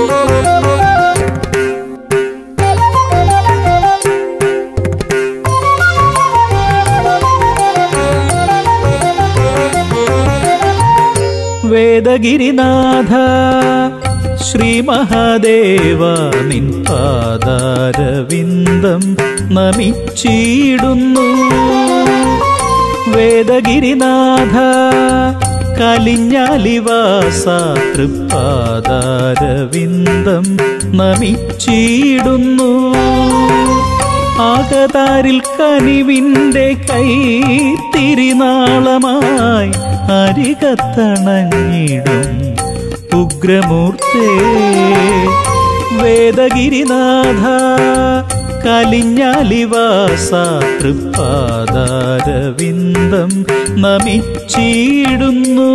വേദഗിരിനാഥ ശ്രീ മഹാദേവ നിൻ പാദാരവിന്ദം നമിച്ചിടുന്നു വേദഗിരിനാഥ കലിഞ്ഞാലിവാസ തൃപ്പാദാരവിന്ദം നമിച്ചിടുന്നു ആകതാരിൽ കനിവിൻ്റെ കൈ തിരിനാളമായി അരികത്തണഞ്ഞിടും ഉഗ്രമൂർത്തേ വേദഗിരിനാഥ കലിഞ്ഞാലിവാസ തൃപ്പാദാരവിന്ദം നമിച്ചിടുന്നു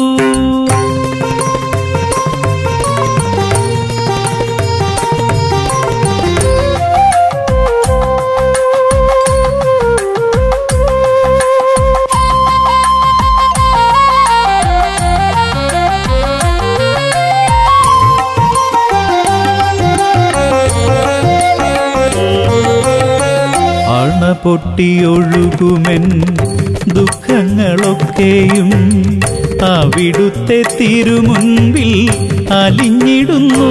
അണ പൊട്ടിയൊഴുകുമെൻ ദുഃഖങ്ങളൊക്കെയും അവിടുത്തെ തിരുമുൻപിൽ അലിഞ്ഞിടുന്നു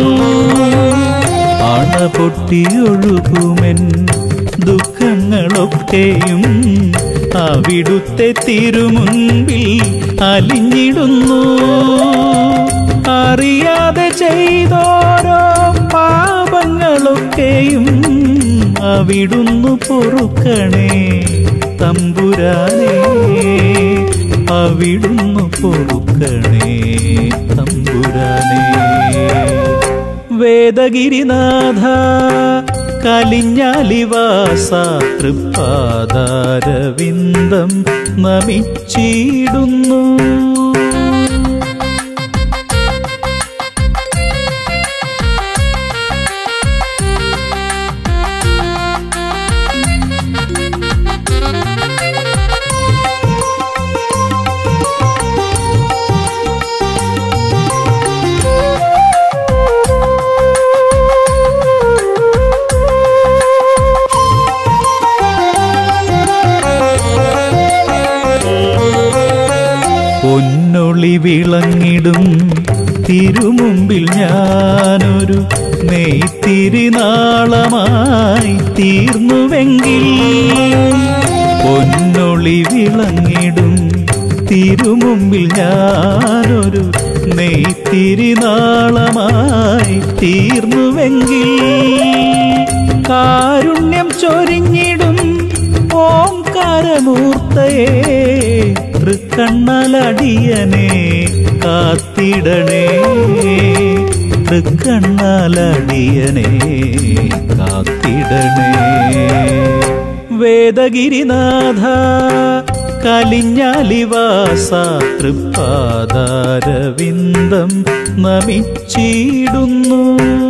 അണ പൊട്ടിയൊഴുകുമെൻ ദുഃഖങ്ങളൊക്കെയും അവിടുത്തെ തിരുമുൻപിൽ അലിഞ്ഞിടുന്നു അറിയാതെ ചെയ്തോരോ പാപങ്ങളൊക്കെയും അവിടുന്നു പൊറുക്കണേ തമ്പുരാനേ അവിടുന്നു പൊറുക്കണേ തമ്പുരാനേ വേദഗിരിനാഥ കലിഞ്ഞാലിവാസ തൃപ്പാദാരവിന്ദം നമിച്ചിടുന്നു പൊന്നൊളി വിളങ്ങിടും തിരുമുമ്പിൽ ഞാനൊരു നെയ്ത്തിരിനാളമായി തീർന്നുവെങ്കിൽ പൊന്നൊളി വിളങ്ങിടും തിരുമുമ്പിൽ ഞാനൊരു നെയ്ത്തിരിനാളമായി തീർന്നുവെങ്കിൽ കാരുണ്യം ചൊരിഞ്ഞിടും ഓംകാരമൂർത്തയെ തൃക്കണ്ണലടിയനെ കാത്തിടണേ തൃക്കണ്ണലടിയനെ കാത്തിടണേ വേദഗിരിനാഥ കലിഞ്ഞാലിവാസ തൃപ്പാദാരവിന്ദം നമിച്ചിടുന്നു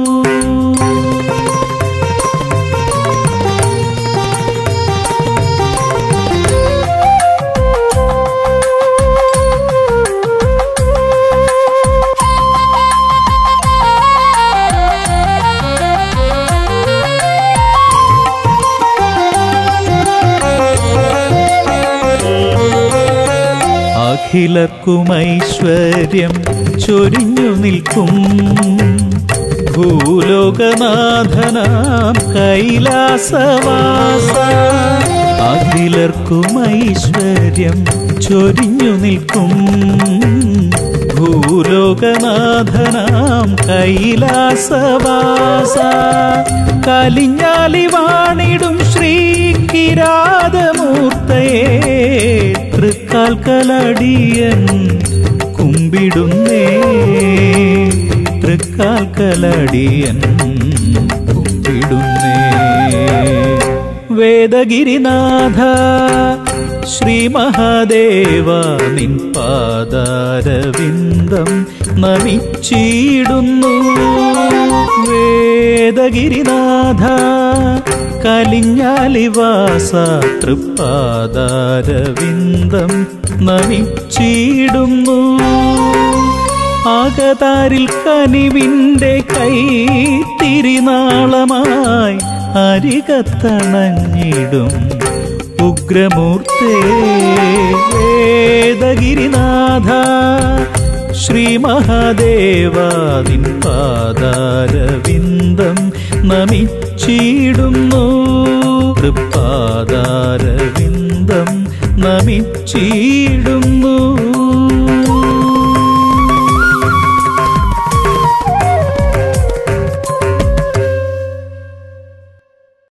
അഖിലർക്കും ഐശ്വര്യം ചൊരിഞ്ഞു നിൽക്കും ഭൂലോകനാഥനാം കൈലാസവാസ അഖിലർക്കും ഐശ്വര്യം ചൊരിഞ്ഞു നിൽക്കും ഭൂലോകനാഥനാം കൈലാസവാസ കലിഞ്ഞാലി വാണിടും ശ്രീ കിരാതമൂർത്തയെ തൃക്കാൽക്കലടിയൻ കുമ്പിടുന്നേ തൃക്കാൽക്കലടിയൻ കുമ്പിടുന്നേ വേദഗിരിനാഥ ശ്രീ മഹാദേവ നിൻ പാദാരവിന്ദം നമിച്ചിടുന്നു വേദഗിരിനാഥ കലിഞ്ഞാലിവാസ തൃപ്പാദാരവിന്ദം നമിച്ചിടുന്നു ആകതാരിൽ കനിവിൻ്റെ കൈ തിരിനാളമായി അരികത്തണഞ്ഞിടും ഉഗ്രമൂർത്തേ വേദഗിരിനാഥ ശ്രീ മഹാദേവാദിൻ പാദാരവിന്ദം നമിച്ചിടുന്നു തൃപ്പാദാരവിന്ദം നമിച്ചിടുന്നു